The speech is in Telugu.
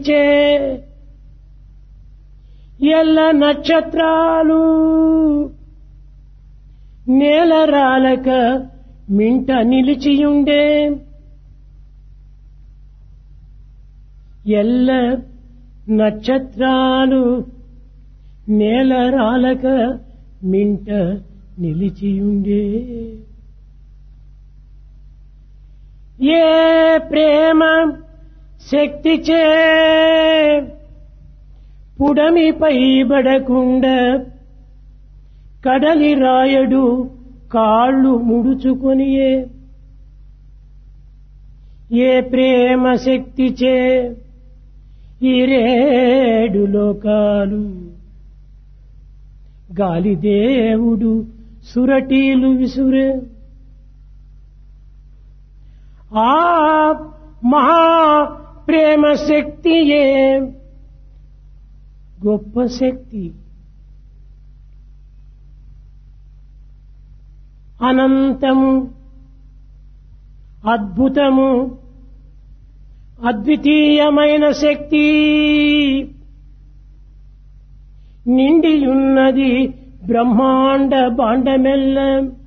చే ఎల్ల నక్షత్రాలు నేల రాలక మింట నిలిచియుండే ఎల్ల నక్షత్రాలు నేల రాలక మింట నిలిచియుండే ఏ ప్రేమ శక్తి చే పుడమిపై బడకుండ కడలి రాయడు కాళ్ళు ముడుచుకొనియే ఏ ప్రేమ శక్తి చే ఈ రేడు లోకాలు గాలిదేవుడు సురటీలు విసురే ఆ మహా ప్రేమ శక్తియే గొప్ప శక్తి అనంతము అద్భుతము అద్వితీయమైన శక్తి నిండియున్నది బ్రహ్మాండ బాండమెల్ల